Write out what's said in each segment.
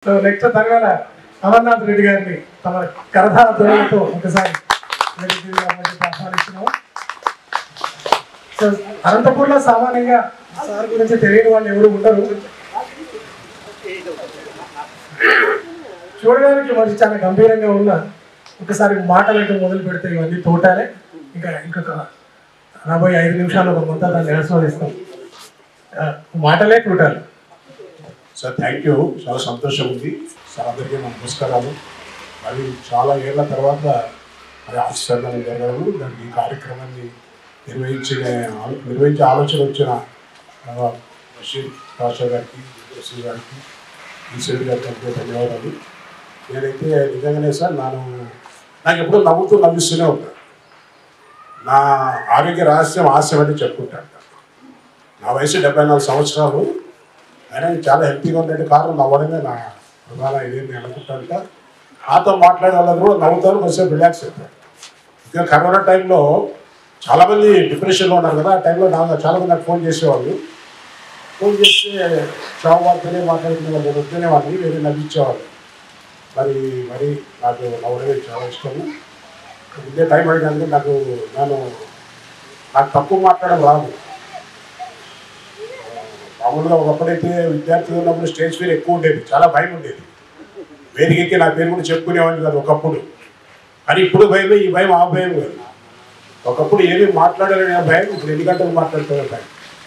So next తర్వాత అమర్నాథ్ రెడ్డి గారిని తమ కరధార ధ్వనులతో ఒకసారి వేదిక మీద మధ్యకి ఆహ్వానిస్తున్నాము సో అనంతపూర్లో సామాన్యంగా సార్ గురించి తెలియని వాళ్ళు ఎవరు ఉండరు చూడడానికి మరి చాలా గంభీరంగా ఉన్న ఒకసారి మాటలంటూ మొదలు పెడితే ఇవన్నీ తోటాలే ఇంకా ఇంకొక రాబోయే ఐదు నిమిషాలు ఒక మొత్తం దాన్ని ఆస్వాదిస్తాం ఆ, మాటలే తోటాలు సార్ థ్యాంక్ యూ చాలా సంతోషం ఉంది సార్ అందరికీ నా నమస్కారాలు మరి చాలా ఏళ్ల తర్వాత మరి ఆశీర్వాదం జరగడం దానికి ఈ కార్యక్రమాన్ని నిర్వహించిన ఆలో- నిర్వహించే ఆలోచన వచ్చిన ఆ, బషీర్ పాషా గారికి బషీర్ గారికి ఈశ్వరి గారికి ఎంతో ధన్యవాదాలు నేనైతే నిజంగానే సార్ నేను నాకు ఎప్పుడూ నవ్వుతూ నవ్విస్తూనే ఉంటాను నా ఆరోగ్య రహస్యం హాస్యం అని చెప్పుకుంటాను నా వయసు డెబ్బై నాలుగు సంవత్సరాలు ఆయన చాలా హెల్తీగా ఉండేది కారణం నవ్వడమే నా ప్రధాన ఇదేమి అనుకుంటాంట నాతో మాట్లాడే వాళ్ళని కూడా నవ్వుతారు కొంచెం రిలాక్స్ అవుతారు ఇంకా కరోనా టైంలో చాలామంది డిప్రెషన్లో ఉన్నారు కదా ఆ టైంలో నాకు చాలామంది నాకు ఫోన్ చేసేవాళ్ళు ఫోన్ చేస్తే చావు వారితోనే మాట్లాడుకునే వాళ్ళు నేను వద్దనే వాళ్ళని వేరే నవ్వించేవాళ్ళు మరి మరి నాకు నవ్వడమే చాలా ఇష్టము ఇదే టైం అయినందుకు నాకు నేను నాకు తక్కువ మాట్లాడడం రాదు మామూలుగా ఒకప్పుడైతే విద్యార్థులు ఉన్నప్పుడు స్టేజ్ ఫీర్ ఎక్కువ ఉండేది చాలా భయం ఉండేది వేదికకి నా పేరు కూడా చెప్పుకునేవాడిని కాదు ఒకప్పుడు కానీ ఇప్పుడు భయమే ఈ భయం ఆ భయం కాదు ఒకప్పుడు ఏమీ మాట్లాడాలనే భయం ఇప్పుడు ఎన్ని గంటలు మాట్లాడుతున్న భయం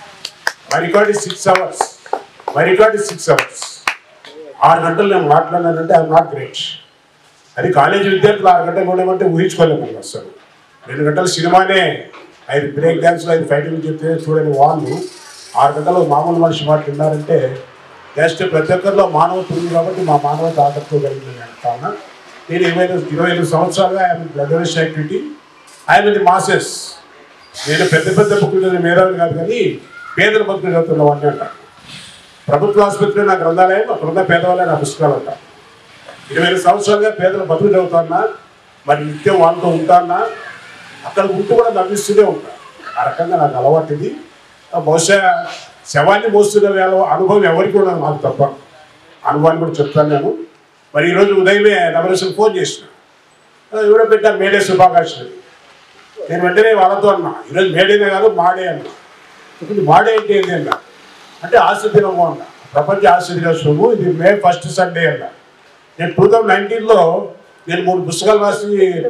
my record is six hours my record is six hours ఆరు గంటలు నేను మాట్లాడినానంటే ఐఎమ్ నాట్ గ్రేట్ అది కాలేజీ విద్యార్థులు ఆరు గంటలు ఉండేమంటే ఊహించుకోలేము అసలు రెండు గంటల సినిమానే ఐదు బ్రేక్ డ్యాన్స్లు ఐదు ఫైటింగ్ చెప్తే చూడని వాళ్ళు ఆరు గంటలు మామూలు మనిషి మాట విన్నారంటే జస్ట్ ప్రతి ఒక్కరిలో మానవత్వం ఉంది కాబట్టి మా మానవత ఆకట్టుకోగలిగిందని అంటాను నేను ఇరవై ఐదు- ఇరవై ఐదు సంవత్సరాలుగా ఐఎమ్ బ్లడర్స్ యాక్టివిటీ ఐఎమ్ ది మాసెస్ నేను పెద్ద పెద్ద బుక్కులు చదివిన మేధావిని కాదు కానీ పేదల బతుకులు చదువుతున్న వాడిని అంటాను ప్రభుత్వ ఆసుపత్రిలో నా గ్రంథాలయం అక్కడ ఉన్న పేదవాళ్ళే నా పుస్తకాలు అంటాను ఇరవై ఐదు సంవత్సరాలుగా పేదల బతుకు చదువుతానా మరి నిత్యం వాళ్ళతో ఉంటానా అక్కడ ఉంటూ కూడా నవ్విస్తూనే ఉంటా ఆ రకంగా నాకు అలవాటు ఇది ఆ బహుశా శవాన్ని మోస్తున్న వేళ అనుభవం ఎవరికి కూడా నాకు తప్ప అనుభవాన్ని కూడా చెప్తాను నేను మరి ఈరోజు ఉదయమే నవరసం ఫోన్ చేసిన ఆ, ఎవరో పెట్టారు మేడే శుభాకాంక్షలు నేను వెంటనే వాళ్ళతో అన్నా ఈరోజు మేడేనే కాదు మాడే అన్నా ఇప్పుడు మాడే అంటే ఏంటి అన్నా అంటే ఆస్తి దినము అన్నా ప్రపంచ ఆస్తి దినోత్సవము ఇది మే ఫస్ట్ సండే అన్నా నేను టూ థౌజండ్ నైన్టీన్లో నేను మూడు పుస్తకాలు రాసి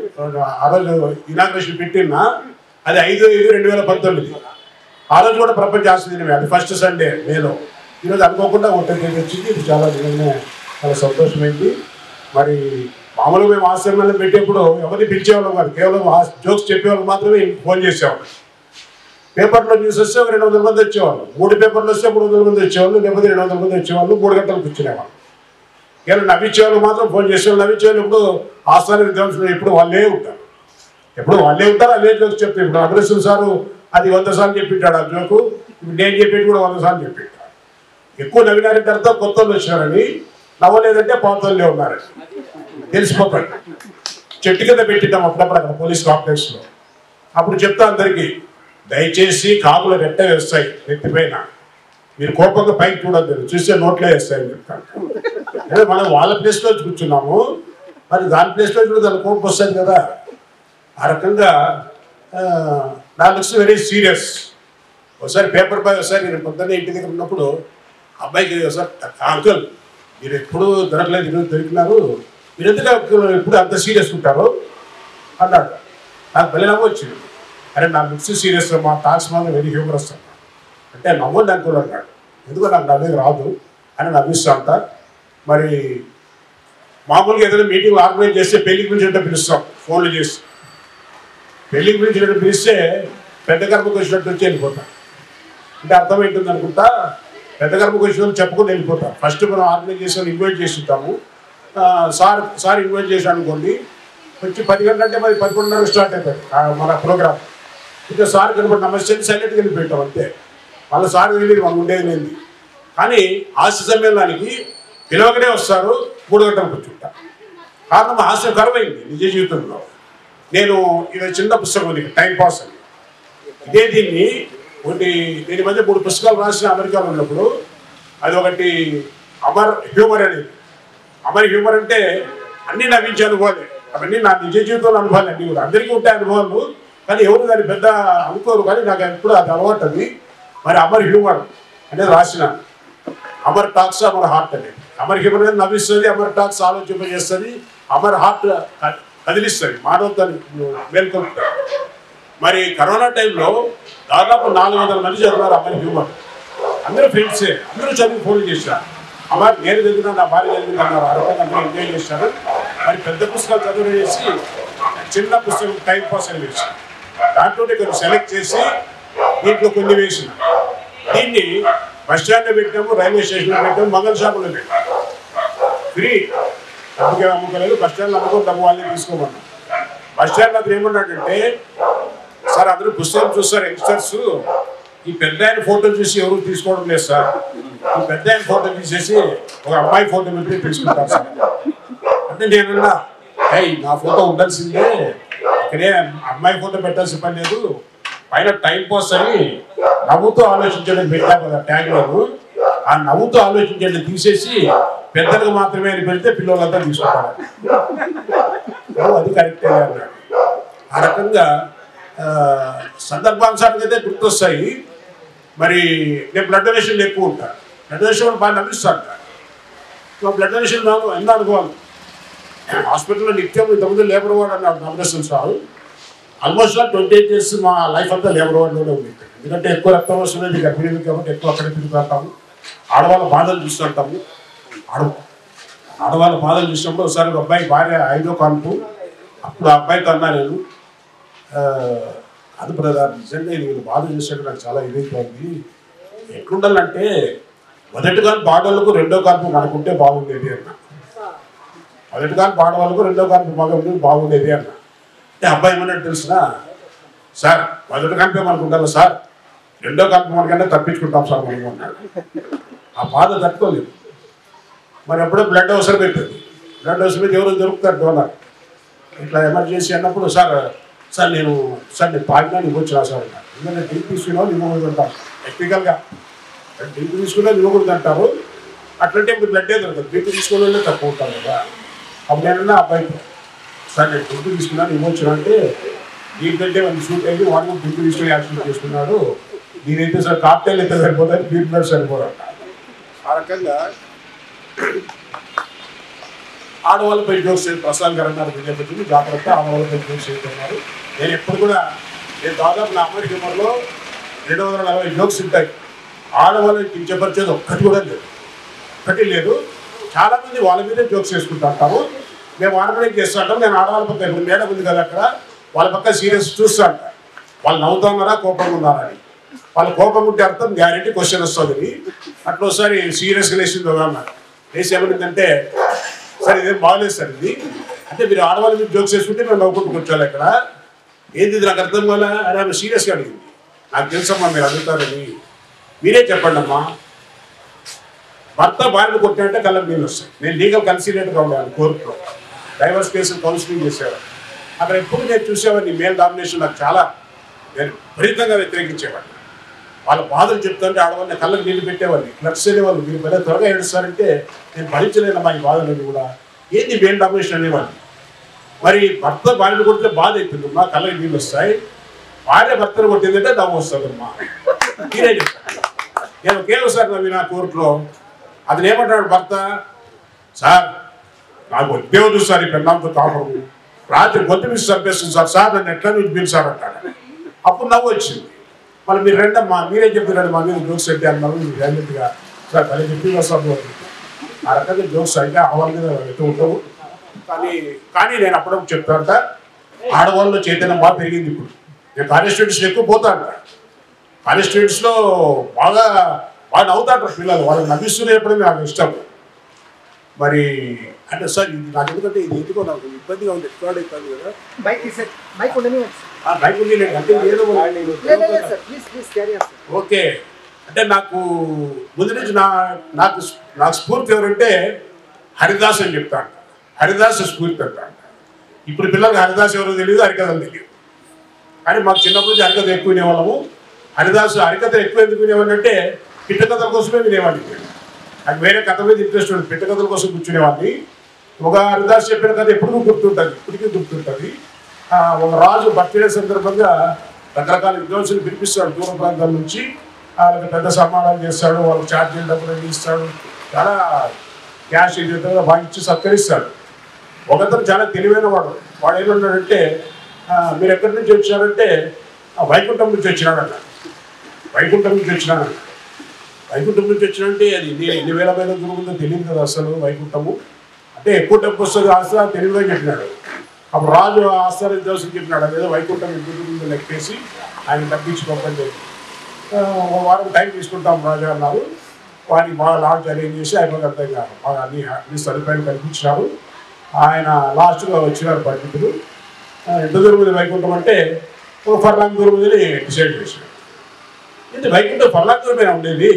ఆ రోజు ఇనాగ్రేషన్ పెట్టినా అది ఐదు ఐదు రెండు వేల పంతొమ్మిది ఆ రోజు కూడా ప్రపంచ ఆస్తి దినమే అది ఫస్ట్ సండే మేలో ఈరోజు అనుకోకుండా ఒకటి తేదీ వచ్చింది ఇది చాలా నిజంగా చాలా సంతోషమైంది మరి మామూలుగా మేము ఆశ్రమాల్లో పెట్టేప్పుడు ఎవరిని పిలిచేవాళ్ళం కాదు కేవలం జోక్స్ చెప్పేవాళ్ళు మాత్రమే ఫోన్ చేసేవాళ్ళు పేపర్లో న్యూస్ వస్తే ఒక రెండు వందల మంది వచ్చేవాళ్ళు మూడు పేపర్లు వస్తే మూడు వందల మంది వచ్చేవాళ్ళు లేకపోతే రెండు వందల మంది వచ్చేవాళ్ళు మూడు గంటలు కూర్చునేవాళ్ళు కేవలం నవ్వించేవాళ్ళు మాత్రం ఫోన్ చేసేవాళ్ళు నవ్వించేవాళ్ళు ఇప్పుడు ఆస్థాన విద్వాంసులు ఎప్పుడు వాళ్ళే ఉంటారు ఎప్పుడు వాళ్ళే ఉంటారు అదే జోక్స్ చెప్తారు ఇప్పుడు అగ్రసులు సారు అది వంద సార్లు చెప్పింటాడు ఆ జోకు ఇప్పుడు నేను చెప్పేది కూడా వంద సార్లు చెప్పింటాడు ఎక్కువ నవ్వినారంటే అర్థం కొత్త వాళ్ళు వచ్చినారని నవ్వలేదంటే పాత వాళ్ళే ఉన్నారని తెలిసిపోతాడు చెట్టు కింద పెట్టిద్దాం అప్పుడప్పుడు అక్కడ పోలీస్ కాంప్లెక్స్లో అప్పుడు చెప్తా అందరికీ దయచేసి కాకులు రెట్ట వేస్తాయి నెత్తిపైన మీరు కోపంగా పైకి చూడద్దు చూస్తే నోట్లో వేస్తాయి అని చెప్తాను అదే మనం వాళ్ళ ప్లేస్లో కూర్చున్నాము మరి దాని ప్లేస్లో కూడా దాని కోపం వస్తుంది కదా ఆ రకంగా ఆ, నా లుక్స్ వెరీ సీరియస్ ఒకసారి పేపర్ బాయ్ ఒకసారి నేను పొద్దున్నే ఇంటి దగ్గర ఉన్నప్పుడు అబ్బాయికి ఒకసారి అంకుల్ మీరు ఎప్పుడు దొరకలేదు ఈరోజు దొరికినారు మీరు ఎందుకు అంకుల్ ఎప్పుడు అంత సీరియస్ ఉంటారు అన్నాడు నాకు భలే నవ్వు వచ్చింది అరే నా లుక్స్ సీరియస్ మా టాక్స్ మాత్రం వెరీ హ్యూమరస్ అన్నా అంటే నవ్వండి అంకుల్ అన్నాడు ఎందుకో నాకు నవ్వేది రాదు అని నవ్విస్తా అంట మరి మామూలుగా ఏదైనా మీటింగ్ ఆర్గనైజ్ చేస్తే పెళ్లికి పిలిచినట్టు పిలుస్తాం ఫోన్లు చేసి పెళ్లికి పిలిచినట్టు పిలిస్తే పెద్ద గర్భకు వచ్చినట్టు వచ్చి వెళ్ళిపోతాం అంటే అర్థం ఏంటుంది అనుకుంటా పెద్ద గర్భకు వచ్చిన వాళ్ళు చెప్పుకొని వెళ్ళిపోతాం ఫస్ట్ మనం ఆర్గనైజ్ చేసి వాళ్ళు ఇన్వైట్ చేసి ఉంటాము ఆ, సార్ సార్ ఇన్వైట్ చేసి అనుకోండి వచ్చి పది గంటల అంటే మరి పదకొండున్నర స్టార్ట్ అవుతుంది ఆ, మన ప్రోగ్రామ్ ఇంకా సార్ కనబడి నమస్తే సైలెంట్గా వెళ్ళిపోయాం అంతే వాళ్ళ సార్ తెలియదు మనం ఉండేది లేని కానీ హాస్య సమ్మేళనానికి పిలవకనే వస్తారు మూడు గంటలకు కూర్చుంటా కారణం హాస్యకరమైంది నిజ జీవితంలో నేను ఇది చిన్న పుస్తకం ఉంది టైం పాస్ అని ఇదే దీన్ని ఒకటి నేను ఈ మధ్య మూడు పుస్తకాలు రాసిన అమెరికాలో ఉన్నప్పుడు అది ఒకటి అమర్ హ్యూమర్ అనేది అమర్ హ్యూమర్ అంటే అన్ని నవ్వించే అనుభవాలే అవన్నీ నా నిజ జీవితంలో అనుభవాలు అన్నీ కూడా అందరికీ ఉంటాయి అనుభవాలు కానీ ఎవరు దాన్ని పెద్ద అనుకోరు కానీ నాకు ఎప్పుడు అది అలవాటు అది మరి అమర్ హ్యూమర్ అనేది రాసిన అమర్ టాక్స్ అమర్ హార్ట్ అనేది అమర్ హ్యూమర్ అనేది నవ్విస్తుంది అమర్ టాక్స్ ఆలోచింపజేస్తుంది అమర్ హార్ట్ క- కదిలిస్తుంది మానవతని మేల్కొల్పుతుంది మరి కరోనా టైంలో దాదాపు నాలుగు వందల మంది చదివారు అమర్ హ్యూమర్ అందరూ ఫ్రెండ్సే అందరూ చదివి ఫోన్ చేశారు అమ్మ నేను చదివినా నా భార్య చదివిన అన్నారు ఆ రకంగా అందరూ ఎంజాయ్ చేశారు మరి పెద్ద పుస్తకాలు చదువు చేసి చిన్న పుస్తకం టైం పాస్ అని వేసి దాంట్లో కొన్ని సెలెక్ట్ చేసి దీంట్లో కొన్ని వేసిన దీన్ని బస్ స్టాండ్లో పెట్టాము రైల్వే స్టేషన్లో పెట్టాము మంగళ షాపులో పెట్టాము ఫ్రీ డబ్బుకే అమ్ముకోలేదు బస్ స్టాండ్లో అమ్ముకో డబ్బు వాళ్ళని తీసుకోమన్నాం బస్ స్టాండ్లో అతను ఏమన్నాడంటే సార్ అందరూ పుస్తకం చూస్తారు యంగ్స్టర్స్ ఈ పెద్ద ఆయన ఫోటో చూసి ఎవరు తీసుకోవడం లేదు సార్ ఈ పెద్ద ఆయన ఫోటో తీసేసి ఒక అమ్మాయి ఫోటో పెట్టి తీసుకుంటారు సార్ అంటే నేనన్నా ఏయ్ నా ఫోటో ఉండాల్సిందే ఇక్కడే అమ్మాయి ఫోటో పెట్టాల్సిన పని లేదు పైన టైం పాస్ అని నవ్వుతూ ఆలోచించడం పెట్టా కదా ట్యాగ్ లో ఆ నవ్వుతూ ఆలోచించండి తీసేసి పెద్దలకు మాత్రమే అని పెడితే పిల్లలంతా తీసుకుంటారు ఓ, అది కరెక్టే అన్నాడు ఆ రకంగా ఆ, సందర్భానుసారంగా అయితే గుర్తొస్తాయి మరి నేను బ్లడ్ డొనేషన్ ఎక్కువ ఉంటాను బ్లడ్ డొనేషన్ బాగా నవ్విస్తాను సో బ్లడ్ డొనేషన్ నాకు ఎన్నో అనుభవాలు హాస్పిటల్లో నిత్యం ఇంతకుముందు లేబర్ వార్డ్ అన్నాడు నమ్మకం sir almost twenty eight years మా లైఫ్ అంతా లేబర్ వార్డ్లోనే ఉంది ఎందుకంటే ఎక్కువ రక్తం వస్తుంది గర్భిణీలు కాబట్టి ఎక్కువ అక్కడ తిరుగుతుంటాము ఆడవాళ్ళ బాధలు చూస్తుంటాము ఆడ ఆడవాళ్ళ బాధలు చూసినప్పుడు ఒకసారి ఒక అబ్బాయి భార్య ఐదో కాన్పు అప్పుడు ఆ అబ్బాయితో అన్నా నేను ఆ, అది బ్రదర్ నిజంగా ఇది వీళ్ళు బాధ చూసాక నాకు చాలా ఇదైపోయింది ఎట్లుండాలంటే మొదటి కాన్పు ఆడవాళ్ళకు రెండో కాన్పు మనకుంటే బాగుండేది అన్న మొదటి కాన్పు ఆడవాళ్ళకు రెండో కాన్పు మగ ఉండేది బాగుండేది అన్న అంటే అబ్బాయి ఏమన్నట్టు తెలిసిన సార్ మొదటి కాన్పే మనకు ఉండాలి సార్ రెండో కాన్పు మనకన్నా తప్పించుకుంటాం సార్ మనం అన్నాడు ఆ బాధ తట్టుకోలేదు మరి అప్పుడే బ్లడ్ అవసరం పెట్టింది బ్లడ్ అవసరం పెట్టి ఎవరు దొరుకుతారు డోనర్ ఇట్లా ఎమర్జెన్సీ అన్నప్పుడు సార్ సార్ నేను సార్ నేను తాగినా నీకు వచ్చినా సార్ అన్నారు. ఎందుకంటే డ్రింక్ తీసుకున్నా ఇవ్వకూడదు అంటారు టెక్నికల్గా డ్రింక్ తీసుకున్నా ఇవ్వకూడదు అంటారు అట్లంటే ఇప్పుడు బ్లడ్ ఏ దొరకదు డ్రింక్ తీసుకునే వాళ్ళే తక్కువ ఉంటారు కదా అప్పుడు నేనన్నా అబ్బాయితో సార్ నేను డ్రింక్ తీసుకున్నాను ఇవ్వచ్చునా అంటే దీనికంటే వాళ్ళు షూట్ అయ్యి వాడు డ్రింక్ తీసుకుని యాక్సిడెంట్ చేసుకున్నాడు నేనైతే సార్ కాక్టైల్ అయితే సరిపోతుంది బీర్ బ్లడ్ సరిపోదు అంటారు ఆ రకంగా ఆడవాళ్ళపై జోక్స్ చేసి ప్రసాద్ గారు అన్నారు విజయపతిని జాగ్రత్త ఆడవాళ్ళపై జోక్స్ చేస్తున్నారు నేను ఎప్పుడు కూడా నేను దాదాపు నా అమెరికా హ్యూమర్లో రెండు వందల నలభై జోక్స్ ఉంటాయి ఆడవాళ్ళని కించపరిచేది ఒక్కటి కూడా లేదు ఒక్కటి లేదు చాలా మంది వాళ్ళ మీదే జోక్స్ చేసుకుంటూ ఉంటాము మేము ఆర్గనైజ్ చేస్తూ ఉంటాం నేను ఆడవాళ్ళ పక్క ఇప్పుడు మేడం ఉంది కదా అక్కడ వాళ్ళ పక్క సీరియస్ చూస్తూ ఉంటాను వాళ్ళు నవ్వుతున్నారా కోపంగా ఉన్నారా అని వాళ్ళు కోపం ఉంటే అర్థం గ్యారెంటీ క్వశ్చన్ వస్తుంది అట్లా ఒకసారి సీరియస్గా వేసింది ఒక అమ్మాయి వేసి ఏమైందంటే సార్ ఇదేం బాగలేదు సార్ ఇది అంటే మీరు ఆడవాళ్ళ మీద జోక్స్ చేసుకుంటే మేము నవ్వుకుంటూ కూర్చోవాలి ఇక్కడ ఏంది ఇది నాకు అర్థం కాలే అని ఆమె సీరియస్గా అడిగింది నాకు తెలుసమ్మా మీరు అడుగుతారని మీరే చెప్పండి అమ్మా భర్త భార్యను కొట్టినట్టే కళ్ళకి నీళ్ళు వస్తాయి నేను లీగల్ కన్సిలేటర్గా ఉండేవాడిని కోర్టులో డైవర్స్ కేసులు కౌన్సిలింగ్ చేసేవాడు అక్కడ ఎప్పుడు నేను చూసేవాడిని మేల్ డామినేషన్ నాకు చాలా నేను విపరీతంగా వ్యతిరేకించేవాడిని వాళ్ళ బాధలు చెప్తుంటే ఆడవాళ్ళని కళ్ళకి నీళ్ళు పెట్టేవాడిని క్లర్క్స్ అనేవాళ్ళు మీరు పెద్ద త్వరగా ఏడుస్తారంటే నేను భరించలేనమ్మా ఈ బాధలన్నీ కూడా ఏంది మేల్ డామినేషన్ అనేవాడిని మరి భర్త భార్యను కొడితే బాధ అవుతుందమ్మా కళ్ళకి నీళ్ళు వస్తాయి భార్య భర్తను కొట్టిందంటే నవ్వు వస్తుందమ్మా మీరే చెప్పండి నేను కేవలం సార్ నవ్వి నా కోర్టులో అతను ఏమంటాడు భర్త సార్ నాకు దేవుడు సార్ ఈ పెళ్ళంతో కాపరు రాత్రి గొంతు మీద చంపేస్తుంది సార్ సార్ నన్ను ఎట్లా నుంచి పిలిచారు అంటాడు అప్పుడు నవ్వు వచ్చింది మళ్ళీ మీరు రెండమ్మా మీరే చెప్తున్నాడు మా మీద జోక్స్ అంటే అన్నారు మీరు డైరెక్ట్గా సార్ అది చెప్పి వస్తాను ఆ రకంగా జోక్స్ అయితే ఆడవాళ్ళ మీద ఎత్తు ఉండవు కానీ కానీ నేను అప్పుడప్పుడు చెప్తాంట ఆడవాళ్ళలో చైతన్యం బాగా పెరిగింది ఇప్పుడు నేను కానిస్టేట్స్ ఎక్కువ పోతా అంట కానిస్టేట్స్లో బాగా బాగా నవ్వుతాంటారు పిల్లలు వాళ్ళని నవ్విస్తూనే ఎప్పుడైనా నాకు ఇష్టం మరి అంటే సార్ ఇది నాకు ఎందుకంటే ఇది ఎందుకో నాకు ఇబ్బందిగా ఉంది రికార్డ్ అవుతుంది కదా మైక్ తీసే మైక్ ఉండని ఆ బైక్ ఉంది లేదు అంటే ఏదో లేదు లేదు sir please please carry on sir okay అంటే నాకు ముందు నుంచి నా నాకు నాకు స్ఫూర్తి ఎవరంటే హరిదాస్ అని చెప్తాను హరిదాస్ స్ఫూర్తి అంటాను ఇప్పుడు పిల్లలకి హరిదాస్ ఎవరో తెలియదు హరికథలు తెలియదు కానీ మాకు చిన్నప్పటి నుంచి హరికథ ఎక్కువ వినేవాళ్ళము హరిదాస్ హరికథ ఎక్కువ ఎందుకు వినేవాడిని అంటే పిట్ట కథల కోసమే వినేవాడిని నేను. నాకు వేరే కథ మీద ఇంట్రెస్ట్ ఉంది పిట్ట కథల కోసం కూర్చునేవాడిని ఒక హరిదాస్ చెప్పిన కథ ఎప్పుడు గుర్తుంటుంది ఇప్పటికీ గుర్తుంటుంది ఆ, ఒక రాజు బర్త్డే సందర్భంగా రకరకాల విద్వాంసులు పిలిపిస్తాడు దూర ప్రాంతాల నుంచి వాళ్ళకి పెద్ద సన్మానాలు చేస్తాడు వాళ్ళకి ఛార్జీలు డబ్బులు అన్ని ఇస్తాడు చాలా క్యాష్ ఇది విధంగా బాగా ఇచ్చి సత్కరిస్తాడు ఒకతను చాలా తెలివైన వాడు వాడు ఏమన్నాడంటే "ఆ, మీరు ఎక్కడి నుంచి వచ్చారంటే "ఆ, వైకుంఠం నుంచి వచ్చినాడట వైకుంఠం నుంచి వచ్చినాడు వైకుంఠం నుంచి వచ్చినంటే అది ఎన్ని ఎన్ని వేల వేల దూరం ఉందో తెలియదు కదా అసలు వైకుంఠము అంటే ఎక్కువ డబ్బు వస్తుంది ఆస్తా తెలివిగా చెప్పినాడు అప్పుడు రాజు ఆస్థానం దోశం చెప్పినాడు అదేదో వైకుంఠం ఎక్కువ దూరం ఉందో లెక్కేసి ఆయన తప్పించి పంపని చెప్పి ఆ, ఒక వారం టైం తీసుకుంటాం రాజా అన్నారు వారికి బాగా లాంచ్ అరేంజ్ చేసి ఆయన అర్థం కాదు బాగా అన్ని అన్ని సదుపాయాలు కల్పించినారు ఆయన లాస్ట్గా వచ్చినారు పండితుడు ఆ, ఎంత దూరం ఉంది వైకుంఠం అంటే ఒక ఫర్లాంగ్ దూరం ఉంది డిసైడ్ చేసినాడు ఇది వైకుంఠం ఫర్లాంగ్ దూరమే ఉండేది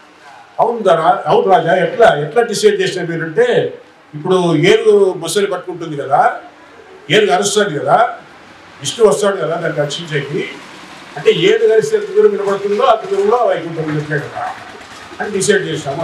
అవును రా అవును రాజా ఎట్లా ఎట్లా డిసైడ్ చేసిన మీరంటే ఇప్పుడు ఏరు ముసలి పట్టుకుంటుంది కదా ఏరు కరుస్తాడు కదా విష్ణు వస్తాడు కదా దాన్ని రక్షించేకి అంటే ఏడు కలిసి ఎంత దూరం వినపడుతుందో అంత దూరంలో వైకుంఠం ఉన్నట్లే కదా అని డిసైడ్ చేసాము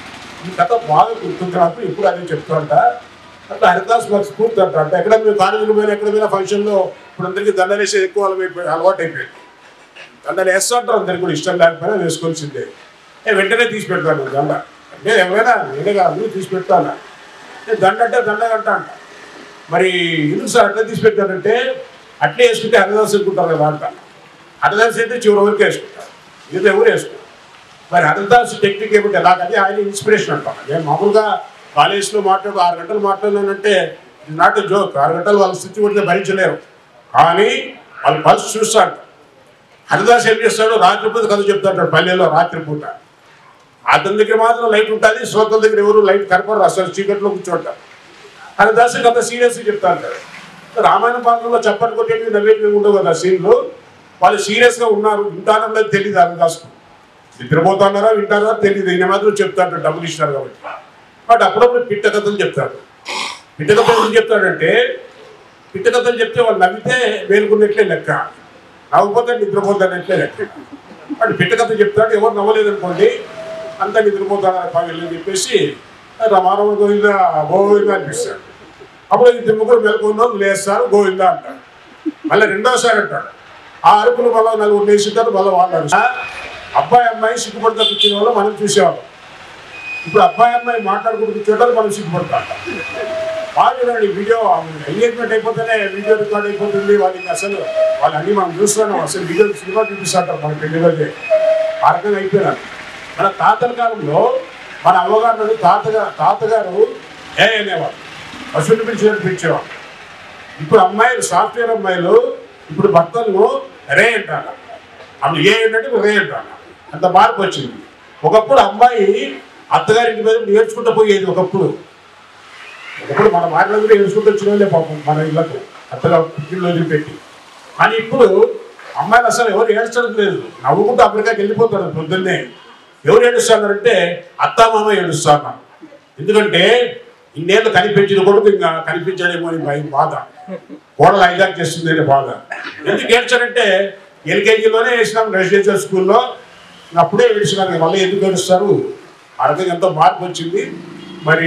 ఈ కథ బాగా గుర్తుంది నాకు ఇప్పుడు అదే చెప్తాంట అట్లా హరిదాస్ మాకు స్ఫూర్తి అంట అంటే ఎక్కడ మేము కాలేజీలో పోయినా ఎక్కడ పోయినా ఫంక్షన్లో ఇప్పుడు అందరికీ దండలు వేసేది ఎక్కువ అలవాటు అలవాటు అయిపోయింది దండలు వేస్తూ ఉంటారు అందరికి కూడా ఇష్టం లేకపోయినా వేసుకోవాల్సిందే ఏ వెంటనే తీసి పెడతాను దండ అంటే ఎవరైనా నేనే కాదు అందరూ తీసి పెడతాను నేను దండ అంటే దండ అంట అంట మరి ఎందుకు సార్ అట్లా తీసి పెట్టారంటే అట్లే వేసుకుంటే హరిదాస్ అనుకుంటారు కదా అంట హరిదాస్ అయితే చివరి వరకు వేసుకుంటారు ఇది ఎవరు వేసుకుంటారు మరి హరిదాస్ టెక్నిక్ ఏమిటి నాకది ఆయన ఇన్స్పిరేషన్ అంటాం నేను మామూలుగా కాలేజ్లో మాట్లాడు ఆరు గంటలు మాట్లాడినానంటే ఇది నాట్ జోక్ ఆరు గంటలు వాళ్ళ స్థితి కొడితే భరించలేరు కానీ వాళ్ళు పల్స్ చూస్తాడు హరిదాస్ ఏం చేస్తాడు రాత్రిపూట కథ చెప్తాడు పల్లెల్లో రాత్రిపూట అతని దగ్గర మాత్రం లైట్ ఉంటుంది శ్రోతల దగ్గర ఎవరు లైట్ కనపడరు అసలు చీకట్లో కూర్చోంటారు హరిదాస్ కథ సీరియస్గా చెప్తా ఉంటారు రామాయణ పాత్రలో చెప్పని కొట్టేవి నవ్వేటివి ఉండవు కదా సీన్లు వాళ్ళు సీరియస్గా ఉన్నారు వింటారన్నది తెలియదు హరిదాస్కు నిద్రపోతున్నారా వింటారా తెలియదు ఈయన మాత్రం చెప్తాడు డబ్బులు ఇచ్చినారు కాబట్టి బట్ అప్పుడప్పుడు పిట్ట కథలు చెప్తాడు పిట్ట కథలు ఏం చెప్తాడంటే పిట్ట కథలు చెప్తే వాళ్ళు నవ్వితే వేలుకున్నట్లే లెక్క నవ్వకపోతే నిద్రపోతానట్లే లెక్క వాడు పిట్ట కథ చెప్తాడు ఎవరు నవ్వలేదు అనుకోండి అంతా నిద్రపోతారు పగలు అని చెప్పేసి రమారమ గోవింద గోవింద అనిపిస్తాడు అప్పుడు ఇద్దరు ముగ్గురు మెలకున్న లేస్తారు గోవింద అంటాడు మళ్ళీ రెండోసారి అంటాడు ఆ అరుపులు మళ్ళీ నలుగురు లేచుంటారు మళ్ళీ వాళ్ళు అరుస్తారు. అబ్బాయి అమ్మాయి సిగ్గుపడతా కూర్చునే వాళ్ళు మనం చూసేవాళ్ళం ఇప్పుడు అబ్బాయి అమ్మాయి మాట్లాడుకుంటూ కూర్చోటాలు మనం సిగ్గుపడతాం బాగా వీడియో ఎంగేజ్మెంట్ అయిపోతేనే వీడియో రికార్డ్ అయిపోతుంది వాళ్ళకి అసలు వాళ్ళు అన్ని మనం చూస్తున్నాం అసలు వీడియో సినిమా చూపిస్తాంటారు మన పెళ్లిలోనే ఆ రకంగా అయిపోయినారు మన తాతల కాలంలో మన అమ్మగారు తాతగా తాతగారు ఏ అనేవారు పశువుని పిలిచినట్టు పిలిచేవారు ఇప్పుడు అమ్మాయిలు సాఫ్ట్వేర్ అమ్మాయిలు ఇప్పుడు భర్తలను రే అంటారు అప్పుడు ఏ ఏంటంటే రే అంటారు అంత మార్పు వచ్చింది ఒకప్పుడు అమ్మాయి అత్తగారింటి మీద నేర్చుకుంటూ పోయేది ఒకప్పుడు ఒకప్పుడు మన మాటలందరూ ఏడుచుకుంటూ వచ్చిన వాళ్ళే పాపం మన ఇళ్ళకు అత్తగా పుట్టిల్లో పెట్టి కానీ ఇప్పుడు అమ్మాయిలు అసలు ఎవరు ఏడ్చడం లేదు నవ్వుకుంటూ అమెరికాకి వెళ్ళిపోతారు పొద్దున్నే ఎవరు ఏడుస్తున్నారంటే అత్తామామ ఏడుస్తున్నారు ఎందుకంటే ఇన్నేళ్ళు కనిపించిన కొడుకు ఇంకా కనిపించడేమో అని భయం బాధ కోడలు హైజాక్ చేస్తుంది అనే బాధ ఎందుకు ఏడ్చారంటే ఎల్కేజీలోనే వేసినాం రెసిడెన్షియల్ స్కూల్లో అప్పుడే ఏడ్చినారు మళ్ళీ ఎందుకు ఏడుస్తారు ఆ రకంగా ఎంతో మార్పు వచ్చింది మరి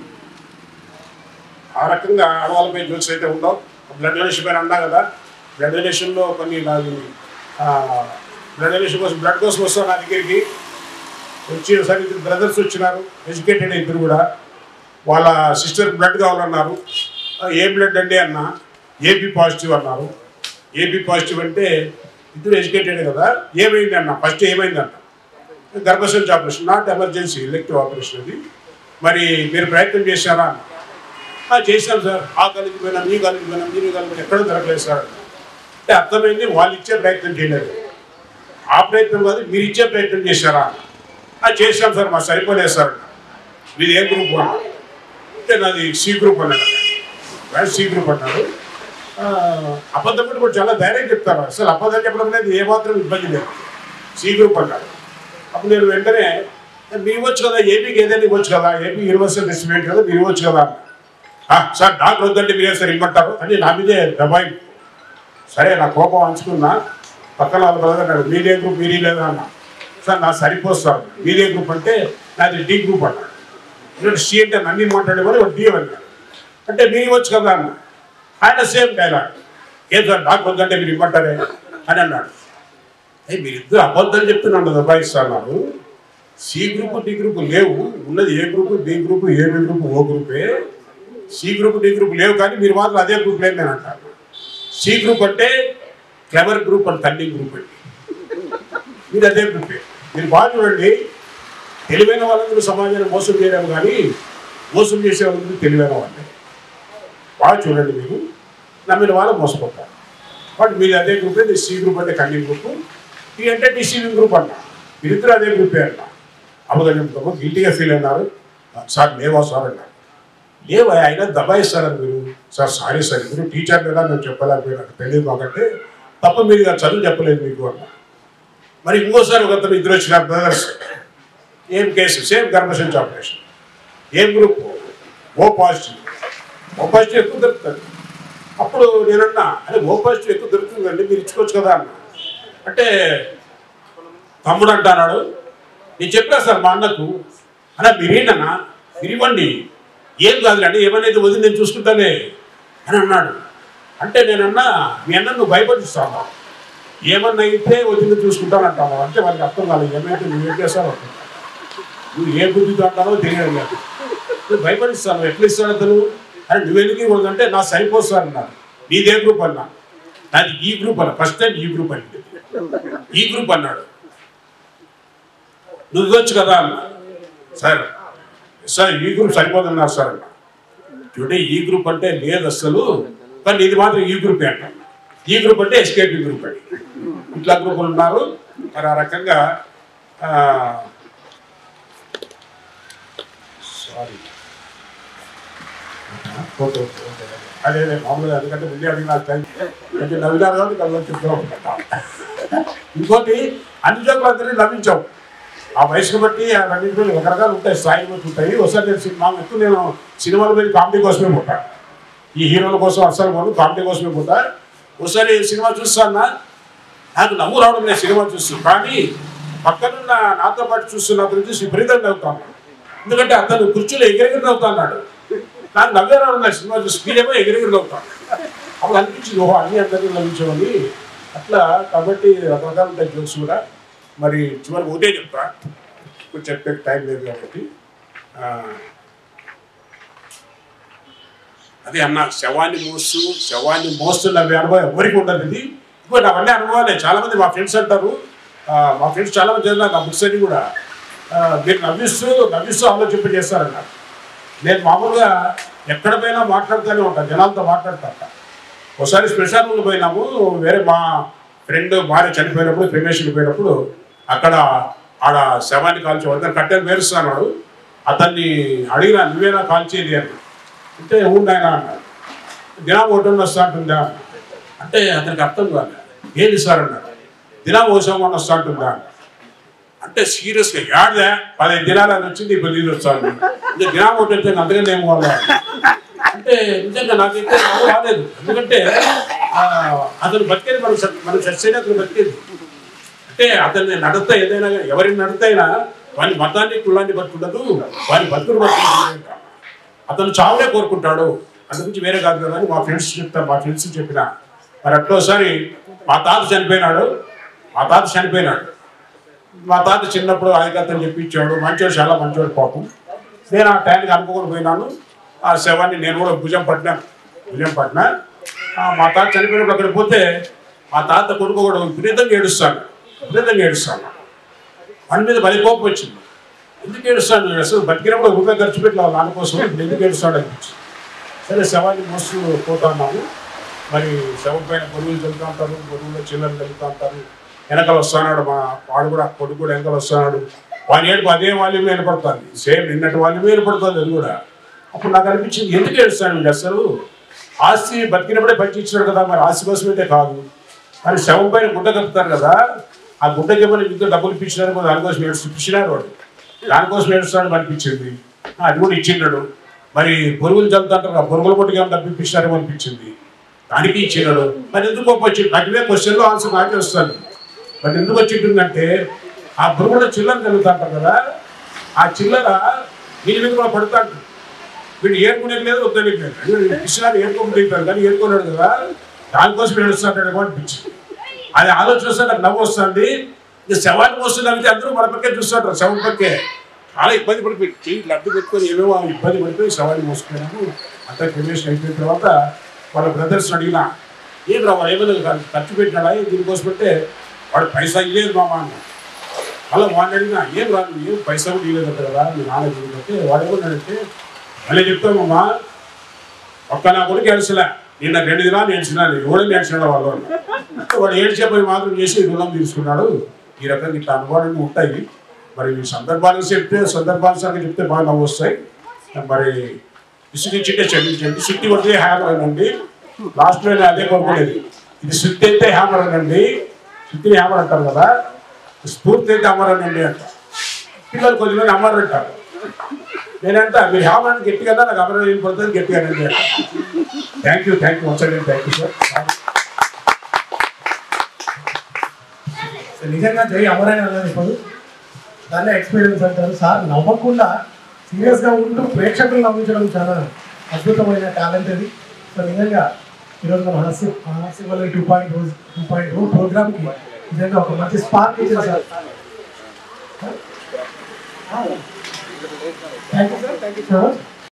ఆ రకంగా ఆడవాళ్ళపై జోక్స్ అయితే ఉండవు బ్లడ్ డొనేషన్ పైన అన్నా కదా బ్లడ్ డొనేషన్లో కొన్ని నాది బ్లడ్ డొనేషన్ కోసం బ్లడ్ కోసం వస్తాను నా దగ్గరికి వచ్చి ఒకసారి ఇద్దరు బ్రదర్స్ వచ్చినారు ఎడ్యుకేటెడ్ ఇద్దరు కూడా వాళ్ళ సిస్టర్ బ్లడ్ కావాలన్నారు "ఆ, ఏ బ్లడ్ అండి అన్న ఏబీ పాజిటివ్ అన్నారు ఏబీ పాజిటివ్ అంటే ఇద్దరు ఎడ్యుకేటెడ్ కదా ఏమైంది అన్న ఫస్ట్ ఏమైంది అన్న గర్భసంచి operation not emergency elective operation అది మరి మీరు ప్రయత్నం చేశారా అన్న "ఆ, చేశాం సార్ ఆ కాలేజీకి పోయినాం ఈ కాలేజీకి పోయినాం మీరు కాలేజీ ఎక్కడ దొరకలేదు సార్ అంటే అర్థమైంది వాళ్ళు ఇచ్చే ప్రయత్నం చేయలేదు ఆ ప్రయత్నం కాదు మీరు ఇచ్చే ప్రయత్నం చేశారా "ఆ, చేశాం సార్ మా సరిపోలేదు సార్ మీది ఏ గ్రూప్ అన్నా అంటే నాది సి గ్రూప్ అన్నాడు వాడు సి గ్రూప్ అన్నాడు "ఆ, అబద్ధం కూడా చాలా ధైర్యం చెప్తారు అసలు అబద్ధం చెప్పడం అనేది ఏమాత్రం ఇబ్బంది లేదు సి గ్రూప్ అన్నాడు అప్పుడు నేను వెంటనే మీరు ఇవ్వచ్చు కదా ఏపీకి ఏదైనా ఇవ్వచ్చు కదా ఏపీ యూనివర్సల్ డిస్ట్రిబ్యూట్ కదా మీరు ఇవ్వచ్చు కదా అన్నా. "ఆ, సార్ డాక్టర్ వద్దంటే మీరే సార్ ఇమ్మంటారు అని నా మీదే దబాయి సరే నా కోపం అంచుకున్నా పక్కన వాళ్ళ బ్రదర్ అన్నాడు మీదే గ్రూప్ మీరే లేదా అన్న సార్ నా సరిపోదు సార్ మీదే గ్రూప్ అంటే నాది డి గ్రూప్ అన్నాడు ఎందుకంటే సి అంటే నన్ను మాట్లాడేవారు వాడు డి అన్నాడు అంటే మీ ఇవ్వచ్చు కదా అన్న ఆయన సేమ్ డైలాగ్ ఏం సార్ నాకు వద్దంటే మీరు ఇవ్వమంటారే అని అన్నాడు ఏ మీరిద్దరు అబద్ధం చెప్తున్నాను దబాయిస్తున్నారు సి గ్రూప్ డి గ్రూప్ లేవు ఉన్నది A group B group A B group O గ్రూపే సి గ్రూప్ డి గ్రూప్ లేవు కానీ మీరు మాత్రం అదే గ్రూప్ లేదు నేను అంటాను సి గ్రూప్ అంటే clever group and cunning group అండి మీరు అదే గ్రూపే మీరు బాగా చూడండి తెలివైన వాళ్ళందరూ సమాజాన్ని మోసం చేయలేము కానీ మోసం చేసే వాళ్ళందరూ తెలివైన వాళ్ళే బాగా చూడండి మీరు నమ్మిన వాళ్ళు మోసపోతారు బట్ మీరు అదే గ్రూపే నీ సి గ్రూప్ అంటే కన్నింగ్ గ్రూప్ ఈ అంటే డిసీవింగ్ గ్రూప్ అన్న మీరిద్దరు అదే గ్రూపే అన్న అబద్ధం చెప్తాము గిల్టీగా ఫీల్ అయినారు సార్ లేవా సార్ అన్నారు లేవా అయినా దబాయిస్తారని మీరు సార్ సారీ సార్ మీరు టీచర్ కదా నేను చెప్పలేకపోయినా నాకు తెలియదు మాకంటే తప్ప మీరు ఇక చదువు చెప్పలేదు మీకు అన్న మరి ఇంకోసారి ఒక అతను ఇద్దరు వచ్చిన బ్రదర్స్ ఏం కేసు సేమ్ గర్భసంచి ఆపరేషన్ ఏం group O positive O positive ఎక్కువ దొరుకుతుంది అప్పుడు నేనన్నా అదే ఓ పాజిటివ్ ఎక్కువ దొరుకుతుందండి మీరు ఇచ్చుకోవచ్చు కదా అన్న అంటే తమ్ముడు అంటున్నాడు నేను చెప్పా సార్ మా అన్నకు అన్న మీరేనన్నా మీరు ఇవ్వండి ఏం కాదులేండి ఏమనేది వదిలి నేను చూసుకుంటానే అని అన్నాడు అంటే నేనన్నా మీ అన్న నువ్వు భయపడిస్తావా ఏమన్నా అయితే వదిలి చూసుకుంటానంటావా అంటే వాళ్ళకి అర్థం కాలేదు ఏమైతే నువ్వు ఏం చేస్తావు అర్థం కాలేదు. నువ్వు ఏ బుద్ధితో అంటానో తెలియదు నాకు నువ్వు భయపడిస్తాను ఎట్లా ఇస్తాడు అతను అని నువ్వెందుకు ఇవ్వదు అంటే నా సరిపోస్తాను అన్నాడు నీదే గ్రూప్ అన్నా నాది ఈ గ్రూప్ అన్న ఫస్ట్ టైం ఈ గ్రూప్ అని ఈ గ్రూప్ అన్నాడు నువ్వు ఇవ్వచ్చు కదా అన్న సార్ సార్ ఈ గ్రూప్ సరిపోదన్నారు సార్ అన్న చూడండి ఈ గ్రూప్ అంటే లేదు అసలు కానీ ఇది మాత్రం ఈ గ్రూపే అంట ఈ గ్రూప్ అంటే ఎస్కేపీ గ్రూప్ అని ఇట్లా గ్రూపులు ఉన్నారు మరి ఆ రకంగా సారీ ఓకే ఓకే ఓకే అదే అదే మామూలుగా ఎందుకంటే ముందే అడిగిన నాకు టైం కొంచెం నవ్వినారు కాబట్టి కళ్ళు చెప్తాం ఇంకోటి అన్ని జోకులు అందరినీ నవ్వించాం ఆ వయసును బట్టి ఆ రెండింటిలో రకరకాలు ఉంటాయి స్థాయిలు బట్టి ఉంటాయి ఒకసారి నేను సినిమా ఎక్కువ నేను సినిమాల మీద కామెడీ కోసమే పోతా ఈ హీరోల కోసం అస్సలు పోను కామెడీ కోసమే పోతా ఒకసారి సినిమా చూస్తానా నాకు నవ్వు రావడం లేదు సినిమా చూస్తూ కానీ పక్కనున్న నాతో పాటు చూస్తున్న అతను చూసి విపరీతంగా నవ్వుతాను ఎందుకంటే అతను కుర్చీలో ఎగిరెగిరి నవ్వుతా అన్నాడు నాకు నవ్వే రావడం లేదు సినిమా చూసి మీరేమో ఎగిరెగిరి నవ్వుతాను అప్పుడు అనిపించింది ఓహో అన్ని అందరినీ నవ్వించమని అట్లా కాబట్టి రకరకాల ఉంటాయి జోక్స్ కూడా మరి చివరికి ఒకటే చెప్తా ఇప్పుడు చెప్పే టైం లేదు కాబట్టి ఆ, అదే అన్న శవాన్ని మోస్తూ శవాన్ని మోస్తున్న అనుభవం ఎవరికి ఉండదు ఇది ఇంకోటి అవన్నీ అనుభవాలే చాలా మంది మా ఫ్రెండ్స్ అంటారు ఆ, మా ఫ్రెండ్స్ చాలా మంది చదివినారు నా బుక్స్ అన్ని కూడా ఆ, మీరు నవ్విస్తూ నవ్విస్తూ ఆలోచింప చేస్తారన్నారు నేను మామూలుగా ఎక్కడ పోయినా మాట్లాడుతూనే ఉంటాను జనాలతో మాట్లాడుతా ఒకసారి శ్మశానంలో పోయినాము వేరే మా ఫ్రెండ్ భార్య చనిపోయినప్పుడు క్రిమేషన్ పోయినప్పుడు అక్కడ ఆడ శవాన్ని కాల్చే వద్ద కట్టెలు వేరుస్తున్నాడు అతన్ని అడిగిన నువ్వేనా కాల్చేది అని అంటే ఉండాయన అన్నాడు దినం ఒకటి వస్తా అంటుందా అంటే అతనికి అర్థం కాదు ఏంది సార్ అన్నాడు దినం ఓసామని వస్తా అంటుందా అన్నాడు. అంటే సీరియస్గా ఏడదే పదిహేను దినాలు అని వచ్చింది ఇప్పుడు నీళ్ళు వస్తాను ఇంకా దినం ఒకటి వెళ్తే అంతగానే ఏం కావాలి అంటే నిజంగా నాకైతే నవ్వు రాలేదు ఎందుకంటే ఆ, అతను బతికేది మనం స- మనం చచ్చేది అతను బతికేది అంటే అతని నడత ఏదైనా కానీ ఎవరి నడత అయినా వాని మతాన్ని కులాన్ని బట్టి ఉండదు వాని బతుకుని బట్టి ఉంటుంది. అతను చావునే కోరుకుంటాడు అందు గురించి వేరే కాదు కదా అని మా ఫ్రెండ్స్ చెప్తాను మా ఫ్రెండ్స్ చెప్పిన మరి అట్లా ఒకసారి మా తాత చనిపోయినాడు మా తాత చనిపోయినాడు మా తాత చిన్నప్పుడు ఆయకత్తని చెప్పించాడు మంచోడు చాలా మంచోడు పాపం నేను ఆ టైంకి అనుకోకుండా పోయినాను ఆ శవాన్ని నేను కూడా భుజం పట్టినాను భుజం పట్టినా ఆ, మా తాత చనిపోయినప్పుడు అక్కడ పోతే మా తాత కొడుకు కూడా విపరీతంగా ఏడుస్తాను విపరీతంగా ఏడుస్తాను వాడి మీద బలి కోపం వచ్చింది ఎందుకు ఏడుస్తాడు అసలు బతికినప్పుడు ఒక రూపాయి ఖర్చు పెట్టిన నాన్న కోసం ఇప్పుడు ఎందుకు ఏడుస్తాడు అనిపించింది సరే శవాన్ని మోస్తూ పోతా ఉన్నాము మరి శవం పైన బరువులు చల్లుతూ ఉంటారు బరువులో చిల్లలు చల్లుతూ ఉంటారు వెనకాల వస్తున్నాడు మా వాడు కూడా కొడుకు కూడా వెనకాల వస్తున్నాడు వాని ఏడుపు అదే వాల్యూమ్ ఏర్పడుతుంది సేమ్ నిన్నటి వాల్యూమ్ ఏర్పడుతుంది అది కూడా అప్పుడు నాకు అనిపించింది ఎందుకు ఏడుస్తాను వీళ్ళు అసలు ఆస్తి బతికినప్పుడే బతికి ఇచ్చినాడు కదా మరి ఆస్తి కోసం అయితే కాదు మరి శవం పైన గుడ్డ కలుపుతారు కదా ఆ గుడ్డకి ఏమైనా ఇంత డబ్బులు ఇప్పించినారు మరి దానికోసం ఏడుస్తూ ఇప్పించినారు వాడు దానికోసం ఏడుస్తాడు అనిపించింది ఆ, అది కూడా ఇచ్చినాడు మరి పొరుగులు చల్లుతుంటారు ఆ పొరుగుల కొట్టుకు ఏమైనా డబ్బు ఇప్పించినారేమో అనిపించింది దానికి ఇచ్చినాడు మరి ఎందుకు గొప్ప వచ్చింది నాకు ఇవే క్వశ్చన్లో ఆన్సర్ నాకే వస్తాను మరి ఎందుకు వచ్చింటుందంటే ఆ పురుగుల చిల్లర కలుగుతుంటారు కదా ఆ చిల్లర దీని మీద కూడా పడుతుంటుంది వీడు ఏరుకునే లేదు వద్దని లేదు కృష్ణాన్ని ఏరుకోకుండా అయిపోయారు కానీ ఏరుకున్నాడు కదా దానికోసం ఏడుస్తాడు అనిపించి అది ఆలోచన వస్తే నాకు నవ్వు వస్తుంది ఈ శవాన్ని మోస్తుంది అంటే అందరూ మన పక్కే చూస్తుంటారు శవం పక్కే చాలా ఇబ్బంది పడిపోయి చెయ్యి లడ్డు పెట్టుకొని ఏమేమో ఇబ్బంది పడిపోయి శవాన్ని మోసుకున్నాను అంతా క్రిమినేషన్ అయిపోయిన తర్వాత వాళ్ళ బ్రదర్స్ అడిగిన ఏం రా వాడు ఏమైనా ఖర్చు- ఖర్చు పెట్టినాడా ఏం దీనికోసం అంటే వాడు పైసా ఇయ్యలేదు మామ అన్న మళ్ళీ వాడిని అడిగినా ఏం రా నువ్వు ఏం పైసా కూడా ఇవ్వలేదు కదా మీ నాన్న ఇవ్వదంటే వాడు ఏమన్నాడంటే మళ్ళీ చెప్తామమ్మా ఒక్క నా కొడుకు ఏడ్చలే నిన్న రెండు దినాలు ఏడ్చినా ఎవడో ఏడ్చినాడు వాళ్ళు వాడు ఏడ్చేపోయి మాత్రం చేసి రుణం తీసుకున్నాడు ఈ రకంగా ఇట్లా అనుభవాలు ఉంటాయి మరి ఈ సందర్భాలు చెప్తే సందర్భానుసారంగా చెప్తే బాగా నవ్వు వస్తాయి మరి విసిగించింటే క్షమించండి శుద్ధి కొడితే హ్యామర్ అనండి లాస్ట్లో నేను అదే కోరుకోలేదు ఇది శుద్ధి అయితే హ్యామర్ అనండి శుద్ధిని హ్యామర్ అంటారు కదా స్ఫూర్తి అయితే అమర్ అనండి అంట పిల్లలు కొద్దిమంది అమర్ అంటారు నేనంట మీరు హ్యామర్ అని గట్టిగా నాకు అమర్ ఏం పడుతుంది గట్టిగా అనండి thank you thank you once again thank you sir so నిజంగా జై అమరైన అన్నారు ఇప్పుడు దాన్నే ఎక్స్పీరియన్స్ అంటారు సార్ నవ్వకుండా సీరియస్గా ఉంటూ ప్రేక్షకులు నవ్వించడం చాలా అద్భుతమైన టాలెంట్ అది సో నిజంగా ఈరోజు మన హాస్య హాస్యవల్లి two point two point two ప్రోగ్రామ్కి నిజంగా ఒక మంచి స్పార్క్ ఇచ్చింది sir thank you sir thank you so much